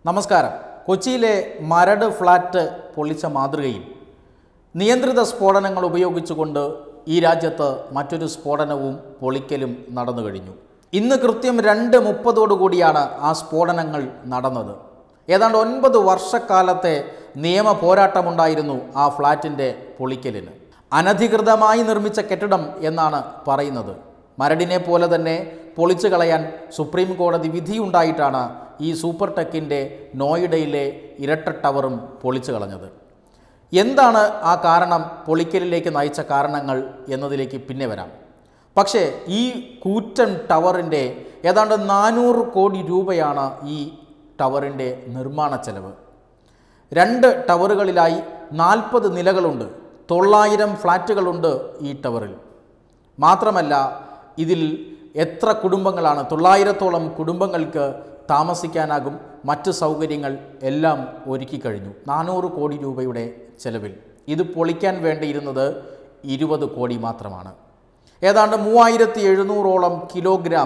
നമസ്കാരം കൊച്ചിയിലെ മരട് ഫ്ലാറ്റ് പൊളിച്ച മാതൃകയിൽ നിയന്ത്രിത സ്ഫോടനങ്ങൾ ഉപയോഗിച്ചുകൊണ്ട് ഈ രാജ്യത്ത് മറ്റൊരു സ്ഫോടനവും പൊളിക്കലും നടന്നു കഴിഞ്ഞു ഇന്ന് കൃത്യം രണ്ട് മുപ്പതോടുകൂടിയാണ് ആ സ്ഫോടനങ്ങൾ നടന്നത് ഏതാണ്ട് ഒൻപത് വർഷക്കാലത്തെ നിയമ പോരാട്ടമുണ്ടായിരുന്നു ആ ഫ്ലാറ്റിൻ്റെ പൊളിക്കലിന് അനധികൃതമായി നിർമ്മിച്ച കെട്ടിടം എന്നാണ് പറയുന്നത് മരടിനെ പോലെ തന്നെ പൊളിച്ചു കളയാൻ സുപ്രീം കോടതി വിധിയുണ്ടായിട്ടാണ് ഈ സൂപ്പർ ടെക്കിൻ്റെ നോയിഡയിലെ ഇരട്ട ടവറും പൊളിച്ചു കളഞ്ഞത് എന്താണ് ആ കാരണം പൊളിക്കലിലേക്ക് നയിച്ച കാരണങ്ങൾ എന്നതിലേക്ക് പിന്നെ വരാം പക്ഷേ ഈ കൂറ്റൻ ടവറിൻ്റെ ഏതാണ്ട് നാനൂറ് കോടി രൂപയാണ് ഈ ടവറിൻ്റെ നിർമ്മാണ ചെലവ് രണ്ട് ടവറുകളിലായി നാൽപ്പത് നിലകളുണ്ട് തൊള്ളായിരം ഫ്ലാറ്റുകളുണ്ട് ഈ ടവറിൽ മാത്രമല്ല ഇതിൽ എത്ര കുടുംബങ്ങളാണ് തൊള്ളായിരത്തോളം കുടുംബങ്ങൾക്ക് താമസിക്കാനാകും മറ്റ് സൗകര്യങ്ങൾ എല്ലാം ഒരുക്കി കഴിഞ്ഞു നാനൂറ് കോടി രൂപയുടെ ചെലവിൽ ഇത് പൊളിക്കാൻ വേണ്ടിയിരുന്നത് ഇരുപത് കോടി മാത്രമാണ് ഏതാണ്ട് മൂവായിരത്തി എഴുന്നൂറോളം കിലോഗ്രാം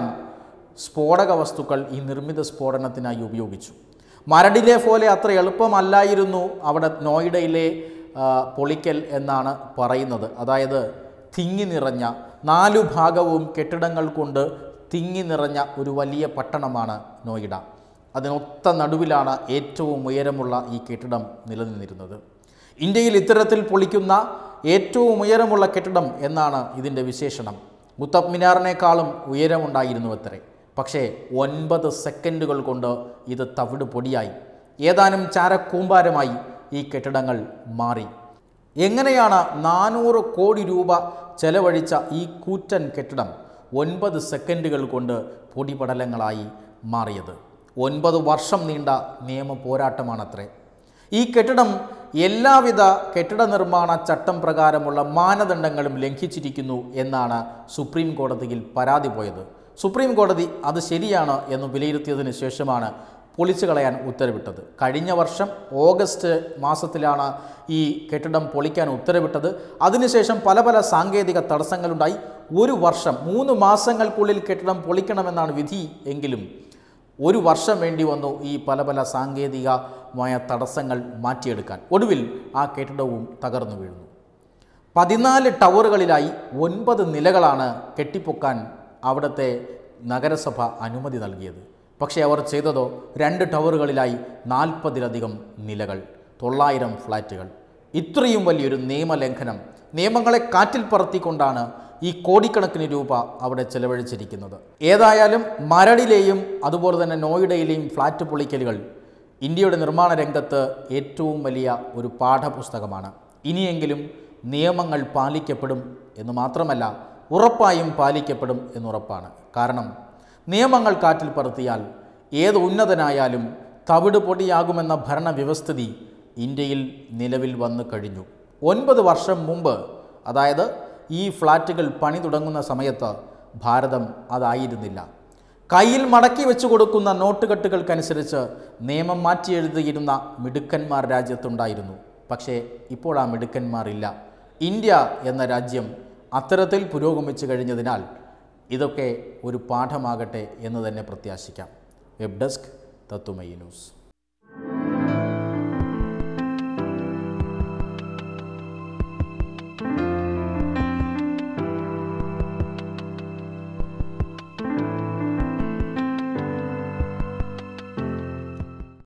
സ്ഫോടക വസ്തുക്കൾ ഈ നിർമ്മിത സ്ഫോടനത്തിനായി ഉപയോഗിച്ചു മരടിലെ പോലെ അത്ര എളുപ്പമല്ലായിരുന്നു അവിടെ നോയിഡയിലെ ആ, പൊളിക്കൽ എന്നാണ് പറയുന്നത് അതായത് തിങ്ങി നിറഞ്ഞ നാലു ഭാഗവും കെട്ടിടങ്ങൾ കൊണ്ട് തിങ്ങി നിറഞ്ഞ ഒരു വലിയ പട്ടണമാണ് നോയിഡ അതിനൊത്ത നടുവിലാണ് ഏറ്റവും ഉയരമുള്ള ഈ കെട്ടിടം നിലനിന്നിരുന്നത് ഇന്ത്യയിൽ ഇത്തരത്തിൽ പൊളിക്കുന്ന ഏറ്റവും ഉയരമുള്ള കെട്ടിടം എന്നാണ് ഇതിൻ്റെ വിശേഷണം കുത്തബ് മിനാറിനേക്കാളും ഉയരമുണ്ടായിരുന്നു അത്രേ പക്ഷേ ഒൻപത് സെക്കൻഡുകൾ കൊണ്ട് ഇത് തവിട് പൊടിയായി ഏതാനും ചാരക്കൂമ്പാരമായി ഈ കെട്ടിടങ്ങൾ മാറി എങ്ങനെയാണ് നാനൂറ് കോടി രൂപ ചെലവഴിച്ച ഈ കൂറ്റൻ കെട്ടിടം ഒൻപത് സെക്കൻഡുകൾ കൊണ്ട് പൊടിപടലങ്ങളായി മാറിയത് ഒൻപത് വർഷം നീണ്ട നിയമ പോരാട്ടമാണത്രേ ഈ കെട്ടിടം എല്ലാവിധ കെട്ടിട നിർമ്മാണ ചട്ടം പ്രകാരമുള്ള മാനദണ്ഡങ്ങളും ലംഘിച്ചിരിക്കുന്നു എന്നാണ് സുപ്രീം കോടതിയിൽ പരാതി പോയത് സുപ്രീം കോടതി അത് ശരിയാണ് എന്ന് വിലയിരുത്തിയതിന് ശേഷമാണ് പൊളിച്ചു കളയാൻ ഉത്തരവിട്ടത് കഴിഞ്ഞ വർഷം ഓഗസ്റ്റ് മാസത്തിലാണ് ഈ കെട്ടിടം പൊളിക്കാൻ ഉത്തരവിട്ടത് അതിനുശേഷം പല പല സാങ്കേതിക തടസ്സങ്ങളുണ്ടായി ഒരു വർഷം മൂന്ന് മാസങ്ങൾക്കുള്ളിൽ കെട്ടിടം പൊളിക്കണമെന്നാണ് വിധി എങ്കിലും ഒരു വർഷം വേണ്ടി വന്നു ഈ പല പല സാങ്കേതികമായ തടസ്സങ്ങൾ മാറ്റിയെടുക്കാൻ ഒടുവിൽ ആ കെട്ടിടവും തകർന്നു വീഴുന്നു പതിനാല് ടവറുകളിലായി ഒൻപത് നിലകളാണ് കെട്ടിപ്പൊക്കാൻ അവിടുത്തെ നഗരസഭ അനുമതി നൽകിയത് പക്ഷേ അവർ ചെയ്തതോ രണ്ട് ടവറുകളിലായി നാൽപ്പതിലധികം നിലകൾ തൊള്ളായിരം ഫ്ലാറ്റുകൾ ഇത്രയും വലിയൊരു നിയമലംഘനം നിയമങ്ങളെ കാറ്റിൽ പറത്തിക്കൊണ്ടാണ് ഈ കോടിക്കണക്കിന് രൂപ അവിടെ ചെലവഴിച്ചിരിക്കുന്നത് ഏതായാലും മരടിലെയും അതുപോലെ തന്നെ നോയിഡയിലെയും ഫ്ലാറ്റ് പൊളിക്കലുകൾ ഇന്ത്യയുടെ നിർമ്മാണ രംഗത്ത് ഏറ്റവും വലിയ ഒരു പാഠപുസ്തകമാണ് ഇനിയെങ്കിലും നിയമങ്ങൾ പാലിക്കപ്പെടും എന്ന് മാത്രമല്ല ഉറപ്പായും പാലിക്കപ്പെടും എന്നുറപ്പാണ് കാരണം നിയമങ്ങൾ കാറ്റിൽ പറത്തിയാൽ ഏത് ഉന്നതനായാലും തവിട് പൊടിയാകുമെന്ന ഭരണവ്യവസ്ഥിതി ഇന്ത്യയിൽ നിലവിൽ വന്നു കഴിഞ്ഞു ഒൻപത് വർഷം മുമ്പ് അതായത് ഈ ഫ്ലാറ്റുകൾ പണി തുടങ്ങുന്ന സമയത്ത് ഭാരതം അതായിരുന്നില്ല കയ്യിൽ മടക്കി വെച്ചു കൊടുക്കുന്ന നോട്ടുകെട്ടുകൾക്കനുസരിച്ച് നിയമം മാറ്റി എഴുതിയിരുന്ന മിടുക്കന്മാർ രാജ്യത്തുണ്ടായിരുന്നു പക്ഷേ ഇപ്പോൾ ആ മിടുക്കന്മാരില്ല ഇന്ത്യ എന്ന രാജ്യം അത്തരത്തിൽ പുരോഗമിച്ചു കഴിഞ്ഞതിനാൽ ഇതൊക്കെ ഒരു പാഠമാകട്ടെ എന്ന് തന്നെ പ്രത്യാശിക്കാം വെബ് ഡെസ്ക് തത്തുമയി ന്യൂസ്